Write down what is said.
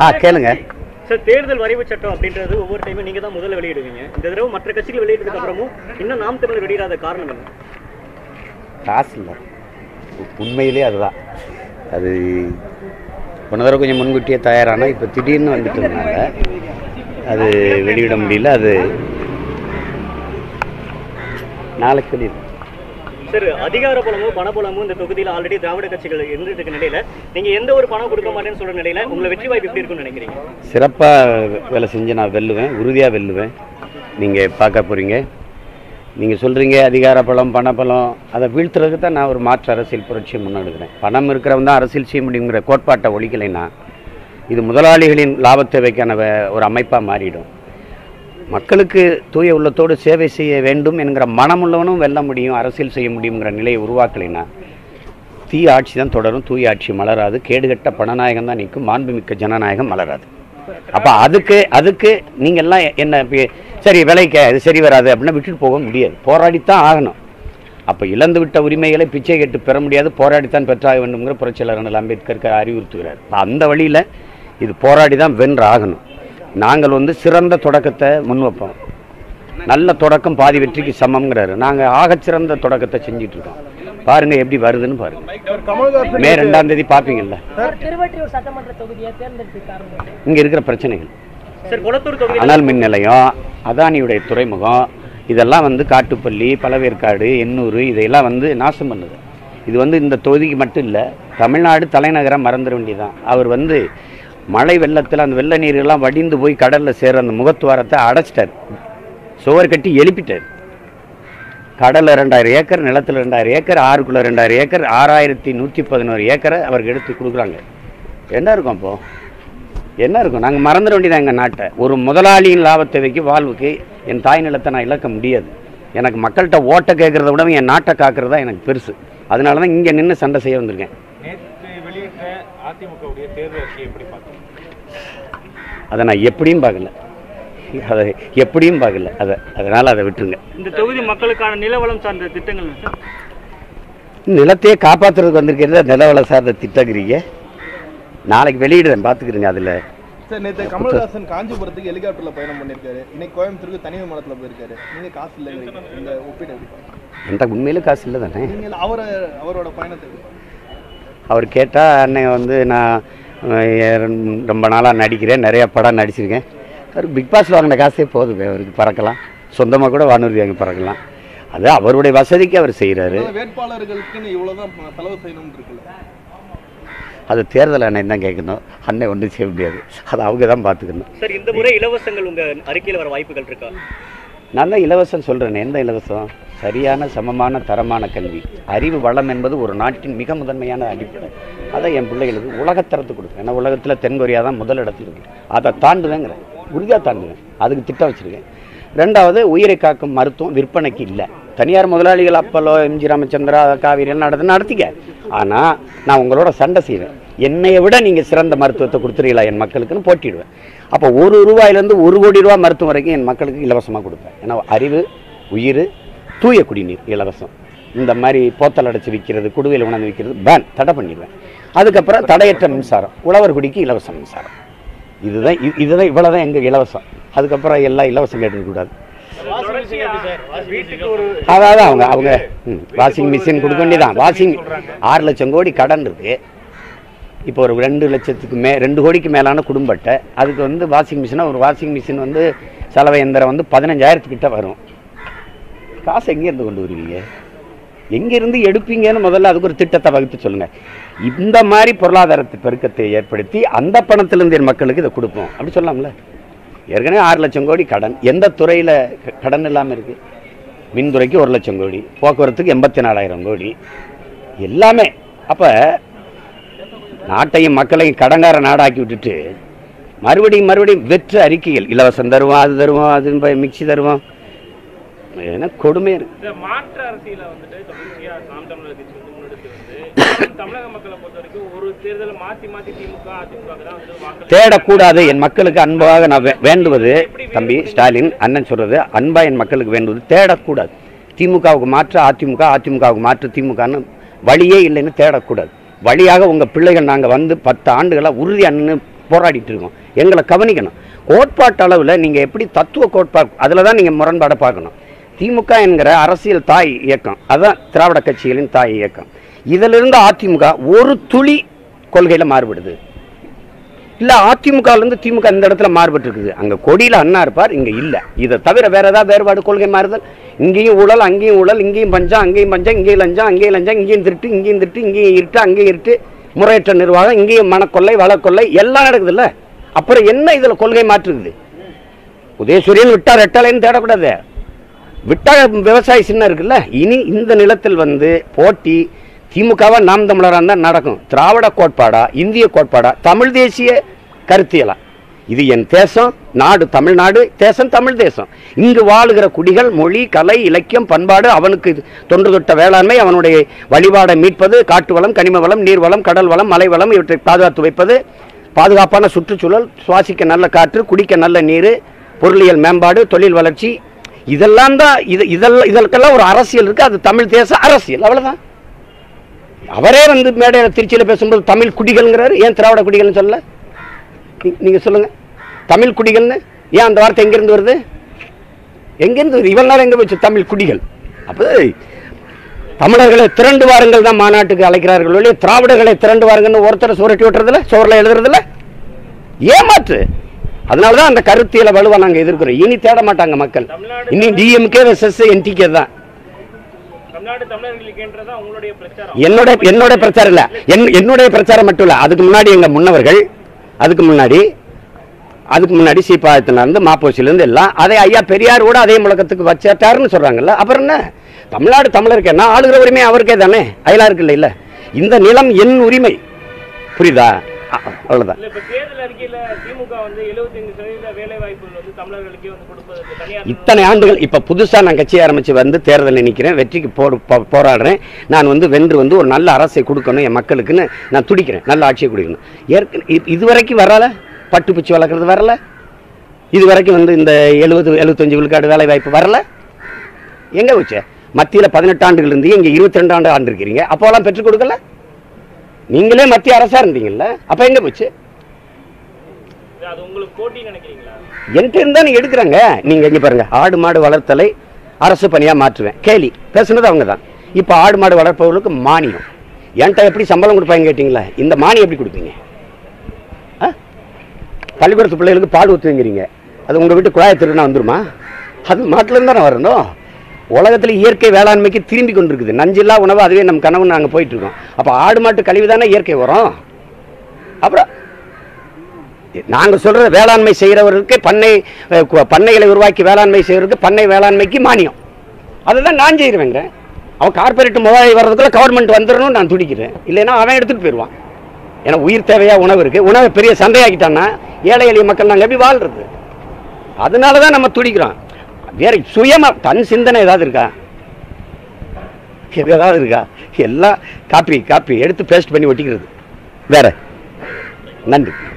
ஆ கேளுங்க சார் தேர்தல் வரைவு சட்டம் அப்படின்றது ஒவ்வொரு டைமும் நீங்க தான் முதல்ல வெளியிடுவீங்க இந்த தடவை மற்ற கட்சிகள் வெளியிட்டதுக்கு அப்புறமும் இன்னும் நாம் தமிழர் வெளியிடாத காரணம் என்ன காசு இல்லை உண்மையிலே அதுதான் அது போன தடவை கொஞ்சம் முன்கூட்டியே தயாரானா இப்போ திடீர்னு வந்துட்டதுனால அது வெளியிட முடியல அது நாளைக்கு வெளியிடும் சார் அதிகார பலமும் பணபலமும் இந்த தொகுதியில் ஆல்ரெடி திராவிட கட்சிகள் இருந்துட்டு இருக்க நிலையில நீங்க எந்த ஒரு பணம் கொடுக்க மாட்டேன்னு சொல்ற நிலையில உங்களை வெற்றி வாய்ப்பு எப்படி இருக்கும்னு நினைக்கிறீங்க சிறப்பாக வேலை செஞ்சு நான் வெல்லுவேன் உறுதியாக வெல்லுவேன் நீங்கள் பார்க்க போகிறீங்க நீங்கள் சொல்கிறீங்க அதிகார பலம் பணபலம் அதை வீழ்த்துறதுக்கு தான் நான் ஒரு மாற்று அரசியல் புரட்சியை முன்னெடுக்கிறேன் பணம் இருக்கிறவன் தான் அரசியல் செய்ய முடியுங்கிற கோட்பாட்டை ஒழிக்கலைன்னா இது முதலாளிகளின் லாபத் தேவைக்கான வே- ஒரு அமைப்பாக மாறிடும் மக்களுக்கு தூய உள்ளத்தோடு சேவை செய்ய வேண்டும் என்கிற மனமுள்ளவனும் வெல்ல முடியும் அரசியல் செய்ய முடியுங்கிற நிலையை உருவாக்கலைன்னா தீய ஆட்சி தான் தொடரும் தூய ஆட்சி மலராது கேடுகட்ட பணநாயகம் தான் நிற்கும் மாண்புமிக்க ஜனநாயகம் மலராது அப்போ அதுக்கு அதுக்கு நீங்கள் எல்லாம் என்ன இப்ப- சரி விலைக்க இது சரி வராது அப்படின்னா விட்டுட்டு போக முடியாது போராடித்தான் ஆகணும் அப்போ இழந்து விட்ட உரிமைகளை பிச்சை கேட்டு பெற முடியாது போராடித்தான் பெற்றாக வேண்டும்ங்கிற புரட்சியாளர் அண்ணல் அம்பேத்கருக்கு அறிவுறுத்துகிறார் அப்ப அந்த வழியில் இது போராடி தான் வென்று ஆகணும் நாங்கள் வந்து சிறந்த தொடக்கத்தை முன்வைப்போம் நல்ல தொடக்கம் பாதி வெற்றிக்கு சமம்ங்கிறாரு நாங்கள் ஆகச்சிறந்த தொடக்கத்தை செஞ்சுட்டு இருக்கோம் பாருங்க எப்படி வருதுன்னு பாருங்க மே ரெண்டாம் தேதி பார்ப்பீங்கல்ல சார் திருவற்றியூர் சட்டமன்ற தொகுதியை தேர்ந்தெடுக்க காரணம் இங்கே இருக்கிற பிரச்சனைகள் சார் குளத்தூர் தொகுதி அனல் மின் நிலையம் அதானியுடைய துறைமுகம் இதெல்லாம் வந்து காட்டுப்பள்ளி பழவேற்காடு எண்ணூர் இதையெல்லாம் வந்து நாசம் பண்ணுது இது வந்து இந்த தொகுதிக்கு மட்டும் இல்லை தமிழ்நாடு தலைநகரம் மறந்துட வேண்டியதான் அவர் வந்து மழை வெள்ளத்தில் அந்த வெள்ள நீரெல்லாம் வடிந்து போய் கடலில் சேர அந்த முகத்துவாரத்தை அடைச்சிட்டார் சுவர் கட்டி எழுப்பிட்டார் கடலில் ரெண்டாயிரம் ஏக்கர் நிலத்தில் ரெண்டாயிரம் ஏக்கர் ஆறுக்குள்ளே ரெண்டாயிரம் ஏக்கர் ஆறாயிரத்தி நூற்றி பதினோரு ஏக்கரை அவருக்கு எடுத்து கொடுக்குறாங்க என்ன இருக்கும் அப்போது என்ன இருக்கும் நாங்கள் மறந்துட வேண்டியது எங்கள் நாட்டை ஒரு முதலாளியின் லாபத்தை வைக்க வாழ்வுக்கு என் தாய் நிலத்தை நான் இழக்க முடியாது எனக்கு மக்கள்கிட்ட ஓட்டை கேட்குறத விட என் நாட்டை காக்கிறது தான் எனக்கு பெருசு அதனால தான் இங்கே நின்று சண்டை செய்ய வந்திருக்கேன் நேற்று வெளியிட்ட அதிமுகவுடைய தேர்தல் அறிக்கையை எப்படி பார்த்தீங்க அதை நான் எப்படியும் பார்க்கல அதை எப்படியும் பார்க்கல அதை அதனால் அதை விட்டுருங்க இந்த தொகுதி மக்களுக்கான நிலவளம் சார்ந்த திட்டங்கள் சார் நிலத்தையே காப்பாற்றுறதுக்கு வந்திருக்கிறது நிலவள சார்ந்த திட்டங்கிறீங்க நாளைக்கு வெளியிடுறேன் பார்த்துக்கிறேங்க அதில் சார் நேற்று கமல்ஹாசன் காஞ்சிபுரத்துக்கு ஹெலிகாப்டர்ல பயணம் பண்ணிருக்காரு இன்னைக்கு கோயம்புத்தூருக்கு தனி விமானத்துல போயிருக்காரு நீங்க காசு இல்லைங்கிறீங்க இந்த ஒப்பீடு எப்படி பார்க்கறீங்க? என்கிட்ட உண்மையிலே காசு இல்லை தானே நீங்க அவரை அவரோட பயணத்தை எப்படி பார்க்கறீங்க? அவர் கேட்டால் அன்னை வந்து நான் அஹ், ரொம்ப நாளாக நடிக்கிறேன் நிறைய படம் நடிச்சிருக்கேன் அவர் பிக் பாஸ் வாங்கின காசே போதுமே அவருக்கு பறக்கலாம் சொந்தமாக கூட வானூர்தி வாங்கி பறக்கலாம் அது அவருடைய வசதிக்கு அவர் செய்கிறாரு அதனால வேட்பாளர்களுக்குன்னு இவ்வளவுதான் ப- செலவு செய்யணும்னு இருக்குல்ல அது தேர்தல் அன்னை தான் கேட்கணும் அன்னை ஒன்றும் செய்ய முடியாது அது அவங்க தான் பார்த்துக்கணும் சார் இந்த முறை இலவசங்கள் உங்க அறிக்கையில் வர வாய்ப்புகள் இருக்கா நான் தான் இலவசம் சொல்கிறேன் எந்த இலவசம் சரியான சமமான தரமான கல்வி அறிவு வளம் என்பது ஒரு நாட்டின் மிக முதன்மையான அடிப்படை அதை என் பிள்ளைகளுக்கு உலகத்தரத்து கொடுக்குறேன் ஏன்னா உலகத்தில் தென்கொரியா தான் முதல் இடத்துல இருக்கு அதை தாண்டுவேங்கிறேன் உறுதியாக தாண்டுவேன் அதுக்கு திட்டம் வச்சுருக்கேன் ரெண்டாவது உயிரை காக்கும் மருத்துவம் விற்பனைக்கு இல்லை தனியார் முதலாளிகள் அப்பலோ எம்ஜி ராமச்சந்திரா காவிரி எல்லாம் நடந்து நடத்திக்க ஆனால் நான் உங்களோட சண்டை செய்வேன் என்னையை விட நீங்கள் சிறந்த மருத்துவத்தை கொடுத்துறீங்களா என் மக்களுக்குன்னு போட்டிடுவேன் அப்போ ஒரு ரூபாயிலேருந்து ஒரு கோடி ரூபா மருத்துவம் வரைக்கும் என் மக்களுக்கு இலவசமாக கொடுப்பேன் ஏன்னா அறிவு உயிர் தூய குடிநீர் இலவசம் இந்த மாதிரி போத்தல் அடைச்சி விற்கிறது குடுவையில் உணர்ந்து விற்கிறது பேன் தடை பண்ணிடுவேன் அதுக்கப்புறம் தடையற்ற மின்சாரம் உழவர் குடிக்கு இலவச மின்சாரம் இதுதான் இ- இதுதான் இவ்வளோதான் எங்கள் இலவசம் அதுக்கப்புறம் எல்லாம் இலவசம் கேட்டுக்கூடாது வீட்டுக்கு ஒரு அதாவது அவங்க அவங்க வாஷிங் மிஷின் கொடுக்க வேண்டியதான் வாஷிங் ஆறு லட்சம் கோடி கடன் இருக்கு இப்போ ஒரு ரெண்டு லட்சத்துக்கு மே ரெண்டு கோடிக்கு மேலான குடும்ப அட்டை அதுக்கு வந்து வாஷிங் மிஷினா ஒரு வாஷிங் மிஷின் வந்து செலவு எந்திரம் வந்து பதினஞ்சாயிரத்துக்கிட்ட வரும் காசு எங்கேருந்து கொண்டு வருவீங்க எங்கேருந்து எடுப்பீங்கன்னு முதல்ல அதுக்கு ஒரு திட்டத்தை வகுத்து சொல்லுங்க இந்த மாதிரி பொருளாதாரத்தை பெருக்கத்தை ஏற்படுத்தி அந்த பணத்திலிருந்து என் மக்களுக்கு இதை கொடுப்போம் அப்படி சொல்லலாம்ல ஏற்கனவே ஆறு லட்சம் கோடி கடன் எந்த துறையில் கடன் இல்லாமல் இருக்குது மின்துறைக்கு ஒரு லட்சம் கோடி போக்குவரத்துக்கு எண்பத்தி நாலாயிரம் கோடி எல்லாமே அப்போ நாட்டையும் மக்களையும் கடங்கார நாடாக்கி விட்டுட்டு மறுபடியும் மறுபடியும் வெற்று அறிக்கைகள் இலவசம் தருவோம் அது தருவோம் அது ப- மிக்சி தருவோம் ஏன்னா கொடுமையாக இருக்கு இந்த மாற்று அரசியல வந்துட்டு தொடர்ச்சியா நாம் தமிழர் கட்சி வந்து முன்னெடுத்து வந்து தமிழக மக்களை பொறுத்த வரைக்கும் ஒரு தேர்தலை மாத்தி மாத்தி திமுக அதிமுக தான் வந்து வாக்களி தேடக்கூடாது என் மக்களுக்கு அன்பாக நான் வே- வேண்டுவது தம்பி ஸ்டாலின் அண்ணன் சொல்றது அன்பா என் மக்களுக்கு வேண்டுவது தேடக்கூடாது திமுகவுக்கு மாற்று அதிமுக அதிமுகவுக்கு மாற்று திமுகன்னு வழியே இல்லைன்னு தேடக்கூடாது வழியாக உங்கள் பிள்ளைகள் நாங்கள் வந்து பத்து ஆண்டுகளாக உறுதி அண்ணு போராடிட்டு இருக்கோம் எங்களை கவனிக்கணும் கோட்பாட்டு அளவில் நீங்கள் எப்படி தத்துவ கோட்பாடு அதில் தான் நீங்கள் முரண்பாடை பார்க்கணும் திமுக என்கிற அரசியல் தாய் இயக்கம் அதான் திராவிட கட்சிகளின் தாய் இயக்கம் இதிலிருந்து அதிமுக ஒரு துளி கொள்கையில் மாறுபடுது இல்லை அதிமுகலேருந்து திமுக இந்த இடத்துல மாறுபட்டு இருக்குது அங்கே கொடியில் அண்ணா இருப்பார் இங்கே இல்லை இதை தவிர வேற ஏதாவது வேறுபாடு கொள்கை மாறுதல் இங்கேயும் ஊழல் அங்கேயும் ஊழல் இங்கேயும் பஞ்சம் அங்கேயும் பஞ்சம் இங்கேயும் லஞ்சம் அங்கேயும் லஞ்சம் இங்கேயும் திருட்டு இங்கேயும் திருட்டு இங்கேயும் இருட்டு அங்கேயும் இருட்டு முறையற்ற நிர்வாகம் இங்கேயும் மனக்கொள்ளை வளக்கொள்ளை எல்லாம் நடக்குதுல்ல அப்புறம் என்ன இதில் கொள்கை மாற்றுக்குது உதயசூரியன் விட்டா ரெட்டலைன்னு தேடக்கூடாது விட்டா விவசாயி சின்ன இருக்குல்ல இனி இந்த நிலத்தில் வந்து போட்டி திமுகவா நாம் தமிழராக இருந்தால் நடக்கும் திராவிட கோட்பாடா இந்திய கோட்பாடா தமிழ் தேசிய கருத்தியலா இது என் தேசம் நாடு தமிழ்நாடு தேசம் தமிழ் தேசம் இங்கு வாழுகிற குடிகள் மொழி கலை இலக்கியம் பண்பாடு அவனுக்கு இது தொன்று தொட்ட வேளாண்மை அவனுடைய வழிபாடை மீட்பது காட்டு வளம் கனிம வளம் நீர் வளம் கடல் வளம் மலை வளம் இவற்றை பாதுகாத்து வைப்பது பாதுகாப்பான சுற்றுச்சூழல் சுவாசிக்க நல்ல காற்று குடிக்க நல்ல நீர் பொருளியல் மேம்பாடு தொழில் வளர்ச்சி இதெல்லாம் தான் இது இதெல்லாம் இதற்கெல்லாம் ஒரு அரசியல் இருக்கு அது தமிழ் தேச அரசியல் அவ்வளவுதான் அவரே வந்து மேடையில் திருச்சியில் பேசும்போது தமிழ் குடிகள்ங்கிறாரு ஏன் திராவிட குடிகள்னு சொல்லல நீ- நீங்க சொல்லுங்க தமிழ் குடிகள்னு ஏன் அந்த வார்த்தை எங்கிருந்து வருது எங்கிருந்து வருது இவ்வளவு நேரம் எங்க போச்சு தமிழ் குடிகள் அப்போ தமிழர்களை திரண்டு வாருங்கள் தான் மாநாட்டுக்கு அழைக்கிறார்கள் ஒழிய திராவிடர்களை திரண்டு வாருங்கன்னு ஒருத்தரை சுரட்டி விட்டுறதில்ல சோறில் எழுதுறதில்ல ஏமாற்று அதனால தான் அந்த கருத்தியலை வலுவா நாங்க எதிர்க்கிறோம் இனி தேட மாட்டாங்க மக்கள் இனி டிஎம்கே வெர்சஸ் என்டிகே தான் தமிழ்நாடு தமிழர்களுக்குன்றதான் உங்களுடைய பிரச்சாரம் என்னோட என்னோட பிரச்சாரம் இல்ல என் என்னுடைய பிரச்சாரம் மட்டும் இல்ல அதுக்கு முன்னாடி எங்க முன்னவர்கள் அதுக்கு முன்னாடி அதுக்கு முன்னாடி சீப்பாயத்திலிருந்து மாப்போசிலிருந்து எல்லாம் அதை ஐயா பெரியார் கூட அதே முழக்கத்துக்கு வச்சாட்டாருன்னு சொல்றாங்கல்ல அப்புறம் என்ன தமிழ்நாடு தமிழருக்கு என்ன ஆளுகிற உரிமை அவருக்கே தானே அயலாருக்கு இல்லை இல்ல இந்த நிலம் என் உரிமை புரியுதா அ- அவ்வளவுதான் இல்ல இப்ப தேர்தல் அறிக்கையில திமுக வந்து 75% சதவீத வேலை வாய்ப்புகள் வந்து தமிழர்களுக்கே வந்து கொடுப்பதற்கு தனியார் இத்தனை ஆண்டுகள் இப்ப புதுசா நான் கட்சி ஆரம்பிச்சு வந்து தேர்தலில் நிக்கிறேன் வெற்றிக்கு போடு போ- போராடுறேன் நான் வந்து வென்று வந்து ஒரு நல்ல அரசை கொடுக்கணும் என் மக்களுக்குன்னு நான் துடிக்கிறேன் நல்ல ஆட்சியை கொடுக்கணும் ஏற்கனவே இது- இதுவரைக்கும் வரல பட்டு பூச்சி வளர்க்குறது வரல இது வரைக்கும் வந்து இந்த எழுபது எழுபத்தஞ்சு விழுக்காடு வேலை வாய்ப்பு வரல எங்க போச்சு மத்தியில் பதினெட்டு ஆண்டுகள் இருந்து இங்க இருபத்தி ரெண்டு ஆண்டு ஆண்டு இருக்கிறீங்க அப்போலாம் பெற்றுக் கொடுக்கல நீங்களே மத்திய அரசா இருந்தீங்கல்ல அப்ப எங்க போச்சு அது உங்களுக்கு போட்டி நினைக்கிறீங்களா என்கிட்ட இருந்தா நீங்க எடுக்கிறாங்க நீங்க இங்க பாருங்க ஆடு மாடு வளர்த்தலை அரசு பணியா மாற்றுவேன் கேலி பேசுனது அவங்க தான் இப்போ ஆடு மாடு வளர்ப்பவர்களுக்கு மானியம் என்கிட்ட எப்படி சம்பளம் கொடுப்பாங்க கேட்டிங்களா இந்த மானியம் எப்படி கொடுப்பீங்க ஆ? பள்ளிக்கூடத்து பிள்ளைகளுக்கு பால் ஊற்றுங்கிறீங்க அது உங்க வீட்டு குழாயை திருடினா வந்துருமா அது மாட்டிலேருந்து தானே வரணும் உலகத்தில் இயற்கை வேளாண்மைக்கு திரும்பி கொண்டிருக்குது நஞ்சில்லா உணவு அதுவே நம்ம கனவு நாங்கள் போயிட்டு இருக்கோம் அப்போ ஆடு மாட்டு கழிவு தானே இயற்கை வரும் அப்புறம் நாங்க சொல்ற வேளாண்மை செய்கிறவர்களுக்கு பண்ணை அஹ், கு- பண்ணைகளை உருவாக்கி வேளாண்மை செய்கிறவருக்கு பண்ணை வேளாண்மைக்கு மானியம் அதுதான் நான் செய்கிறேங்க அவன் கார்பரேட் முதலாளி வர்றதுக்குள்ள கவர்மெண்ட் வந்துடணும்னு நான் துடிக்கிறேன் இல்லைன்னா அவன் எடுத்துட்டு போயிடுவான் ஏன்னா உயிர் தேவையா உணவு இருக்கு உணவை பெரிய சந்தையாக்கிட்டான்னா ஏழை எளிய மக்கள் நாங்கள் எப்படி வாழ்றது அதனால தான் நம்ம துடிக்கிறோம் வேற சுயமா தன் சிந்தனை ஏதாவது இருக்கா ஏதாவது இருக்கா எல்லாம் காப்பி காப்பி எடுத்து பேஸ்ட் பண்ணி ஒட்டிக்கிறது வேற நன்றி